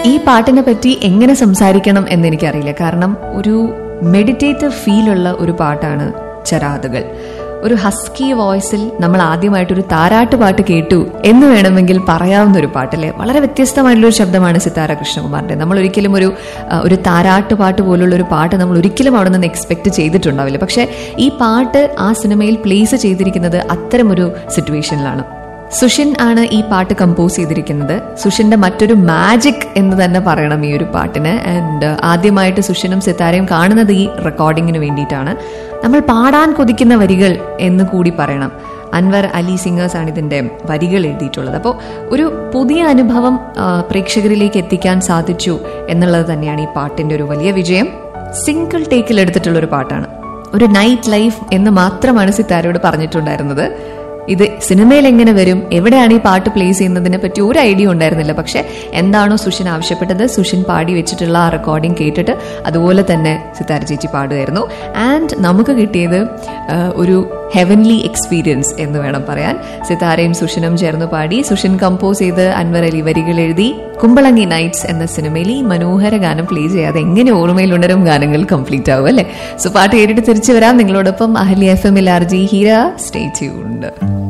ഈ പാട്ടിനെ പറ്റി എങ്ങനെ സംസാരിക്കണം എന്ന് എനിക്കറിയില്ല കാരണം ഒരു മെഡിറ്റേറ്റീവ് ഫീലുള്ള ഒരു പാട്ടാണ് ചരാതുകൾ ഒരു ഹസ്കി വോയിസിൽ നമ്മൾ ആദ്യമായിട്ടൊരു താരാട്ട് പാട്ട് കേട്ടു എന്ന് വേണമെങ്കിൽ പറയാവുന്ന ഒരു പാട്ടല്ലേ വളരെ വ്യത്യസ്തമായിട്ടുള്ള ഒരു ശബ്ദമാണ് സിത്താര കൃഷ്ണകുമാറിന്റെ നമ്മൾ ഒരിക്കലും ഒരു ആ, ഒരു താരാട്ട് പാട്ട് പോലുള്ള ഒരു പാട്ട് നമ്മൾ ഒരിക്കലും അവിടെ നിന്ന് എക്സ്പെക്ട് ചെയ്തിട്ടുണ്ടാവില്ല പക്ഷേ ഈ പാട്ട് ആ സിനിമയിൽ പ്ലേസ് ചെയ്തിരിക്കുന്നത് അത്തരമൊരു സിറ്റുവേഷനിലാണ് സുഷിൻ ആണ് ഈ പാട്ട് കമ്പോസ് ചെയ്തിരിക്കുന്നത് സുഷിന്റെ മറ്റൊരു മാജിക് എന്ന് തന്നെ പറയണം ഈ ഒരു പാട്ടിന് ആൻഡ് ആദ്യമായിട്ട് സുഷിനും സിത്താരയും കാണുന്നത് ഈ റെക്കോർഡിങ്ങിന് വേണ്ടിയിട്ടാണ് നമ്മൾ പാടാൻ കൊതിക്കുന്ന വരികൾ എന്ന് കൂടി പറയണം അൻവർ അലി സിംഗേഴ്സ് ആണ് ഇതിന്റെ വരികൾ എഴുതിയിട്ടുള്ളത് അപ്പോൾ ഒരു പുതിയ അനുഭവം ആ, പ്രേക്ഷകരിലേക്ക് എത്തിക്കാൻ സാധിച്ചു എന്നുള്ളത് തന്നെയാണ് ഈ പാട്ടിന്റെ ഒരു വലിയ വിജയം സിംഗിൾ ടേക്കിൽ എടുത്തിട്ടുള്ള ഒരു പാട്ടാണ് ഒരു നൈറ്റ് ലൈഫ് എന്ന് മാത്രമാണ് സിത്താരയോട് പറഞ്ഞിട്ടുണ്ടായിരുന്നത് ഇത് സിനിമയിൽ എങ്ങനെ വരും എവിടെയാണ് ഈ പാട്ട് പ്ലേസ് ചെയ്യുന്നതിനെ പറ്റി ഒരു ഐഡിയ ഉണ്ടായിരുന്നില്ല പക്ഷെ എന്താണോ സുഷിൻ ആവശ്യപ്പെട്ടത് സുഷിൻ പാടി വെച്ചിട്ടുള്ള ആ റെക്കോർഡിംഗ് കേട്ടിട്ട് അതുപോലെ തന്നെ സിത്താര ചേച്ചി പാടുമായിരുന്നു ആൻഡ് നമുക്ക് കിട്ടിയത് ആ, ഒരു ഹെവൻലി എക്സ്പീരിയൻസ് എന്ന് വേണം പറയാൻ സിത്താരയും സുഷിനും ചേർന്ന് പാടി സുഷിൻ കമ്പോസ് ചെയ്ത് അൻവർ അലി വരികൾ എഴുതി കുമ്പളങ്ങി നൈറ്റ്സ് എന്ന സിനിമയിൽ ഈ മനോഹര ഗാനം പ്ലേ ചെയ്യാതെ എങ്ങനെ ഓർമ്മയിൽ ഉണരും ഗാനങ്ങൾ കംപ്ലീറ്റ് ആവും അല്ലേ സോ പാട്ട് കേട്ടിട്ട് തിരിച്ചു വരാം നിങ്ങളോടൊപ്പം അഹലി എഫ് എമ്മിൽ R G Heera stay tuned